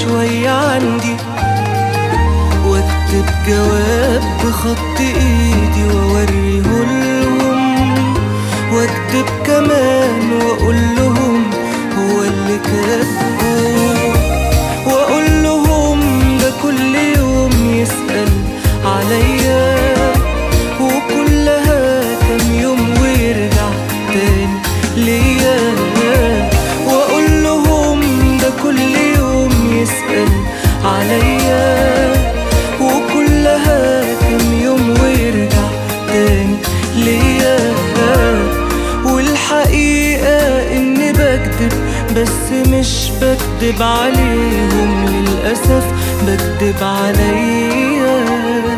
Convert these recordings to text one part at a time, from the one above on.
شوية عندي واكتب جواب بخط ايدي واوريه لهم واكتب كمان واقول لهم هو اللي كاتبه واقول لهم ده كل يوم يسأل عليا وكلها كام يوم ويرجع تاني ليا واقول لهم ده كل يوم يسأل عليا وكلها كام يوم ويرجع تاني ليا والحقيقة اني بكدب بس مش بكدب عليهم للأسف بكدب عليا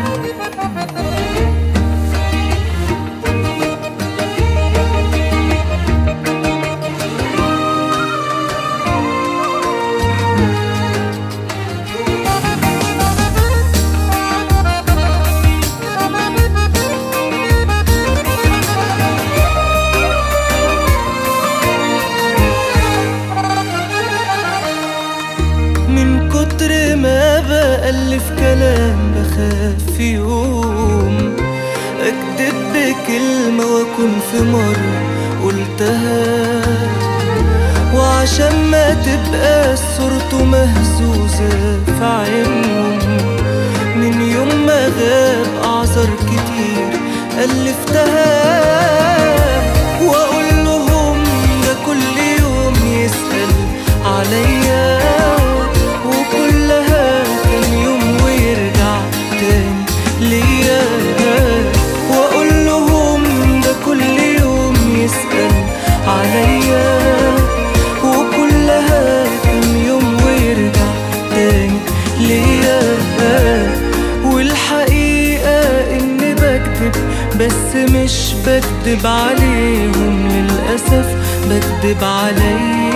من كتر ما بألف كلام بخاف في يوم أكدب بكلمة وأكون في مرة قلتها وعشان ما تبقى صورته مهزوزة في عينهم من يوم ما غاب أعذر كتير ألفتها وأقول لهم ده كل يوم يسأل عليا وكلها كام يوم ويرجع تاني ليا واقول لهم ده كل يوم يسأل عليا وكلها كام يوم ويرجع تاني ليا والحقيقة اني بكدب بس مش بكدب عليهم للأسف بكدب عليا